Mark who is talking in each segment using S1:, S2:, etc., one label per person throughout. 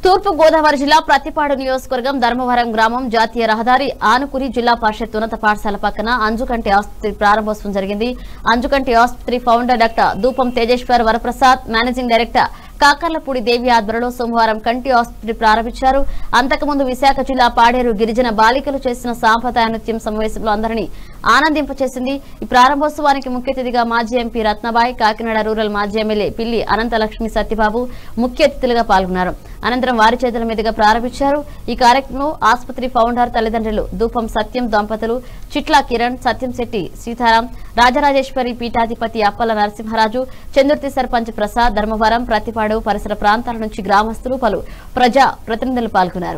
S1: తూర్పు గోదావరి జిల్లా ప్రతిపాడు నియోజకవర్గం ధర్మవరం గ్రామం జాతీయ రహదారి ఆనుకుని జిల్లా పరిషత్ ఉన్నత పాఠశాల పక్కన అంజుకంటి ఆసుపత్రి ప్రారంభోత్సవం జరిగింది అంజుకంటి ఆసుపత్రి founder doctor Dhupam Tejeswar Varaprasad managing director Kakarlapudi Devi ఆధ్వర్యంలో సోమవారం కంటి ఆసుపత్రి ప్రారంభించారు అంతకుముందు విశాఖ జిల్లా పాడేరు గిరిజన బాలికలు చేసిన సాంప్రదాయ నృత్యం సమావేశంలో అందరినీ ఆనందింపచేసింది ఈ ప్రారంభోత్సవానికి ముఖ్య అతిథిగా మాజీ ఎంపీ రత్నబాయ్ కాకినాడ రూరల్ మాజీ ఎమ్మెల్యే పిల్లి అనంతలక్ష్మి సత్యబాబు ముఖ్య అతిథులుగా పాల్గొన్నారు అనంతరం వారి చేతుల మీదుగా ప్రారంభించారు ఈ కార్యక్రమంలో ఆసుపత్రి ఫౌండర్ తల్లిదండ్రులు దూపం సత్యం దంపతులు చిట్లా కిరణ్ సత్యం శెట్టి సీతారాం రాజరాజేశ్వరి పీఠాధిపతి అప్పల నరసింహరాజు చందుర్తి సర్పంచ్ ప్రసాద్ ధర్మవరం ప్రతిపాడు పరిసర ప్రాంతాల నుంచి గ్రామస్తులు పలు ప్రజా ప్రతినిధులు పాల్గొన్నారు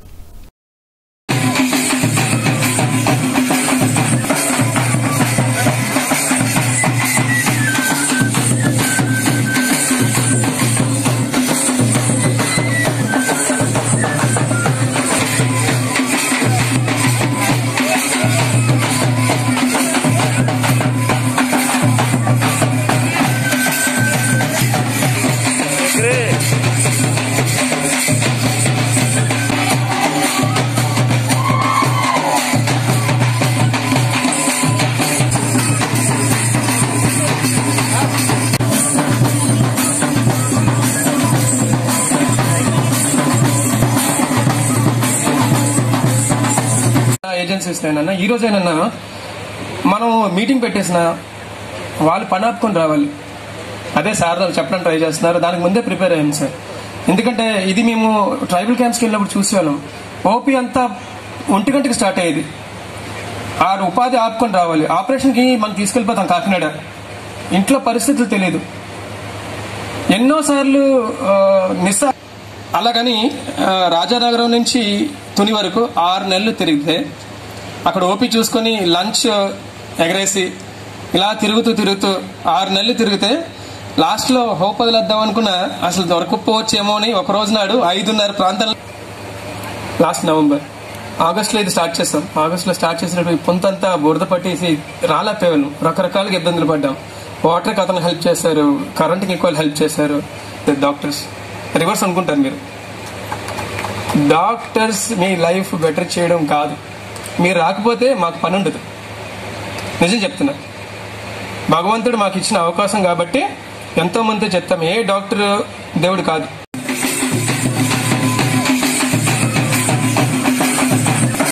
S2: ఏజెన్సీస్ అన్న ఈ రోజేనన్నా మనం మీటింగ్ పెట్టేసిన వాళ్ళు పని ఆపుకొని రావాలి అదే సార్ వాళ్ళు చెప్పడం ట్రై చేస్తున్నారు దానికి ముందే ప్రిపేర్ అయ్యాం సార్ ఎందుకంటే ఇది మేము ట్రైబల్ క్యాంప్స్కి వెళ్ళినప్పుడు చూసేవాళ్ళం ఓపీ అంతా ఒంటి గంటకి స్టార్ట్ అయ్యేది ఆ ఉపాధి ఆపుకొని రావాలి ఆపరేషన్కి మనం తీసుకెళ్ళిపోతాం కాకినాడ ఇంట్లో పరిస్థితులు తెలియదు ఎన్నోసార్లు ఆ, నిస్సా అలాగని ఆ, రాజానగరం నుంచి తుని వరకు ఆరు నెలలు తిరిగితే అక్కడ ఓపీ చూసుకొని లంచ్ ఎగరేసి ఇలా తిరుగుతూ తిరుగుతూ ఆరు నెలలు తిరిగితే లాస్ట్లో హోప్ వదిలేద్దాం అనుకున్నా అసలు దొరకపోవచ్చేమో అని ఒక రోజు నాడు ఐదున్నర ప్రాంతంలో లాస్ట్ నవంబర్ ఆగస్ట్లో ఇది స్టార్ట్ చేస్తాం ఆగస్ట్లో స్టార్ట్ చేసినప్పుడు ఈ పొంతంతా బురద పట్టేసి రాలేకపోయాను రకరకాలుగా ఇబ్బందులు పడ్డాం వాటర్కి అతను హెల్ప్ చేశారు కరెంట్కి ఎక్కువ హెల్ప్ చేశారు డాక్టర్స్ రివర్స్ అనుకుంటారు మీరు డాక్టర్స్ మీ లైఫ్ బెటర్ చేయడం కాదు మీరు రాకపోతే మాకు పని ఉండదు నిజం చెప్తున్నా భగవంతుడు మాకు ఇచ్చిన అవకాశం కాబట్టి ఎంతో మంది చెప్తాం ఏ డాక్టర్ దేవుడు కాదు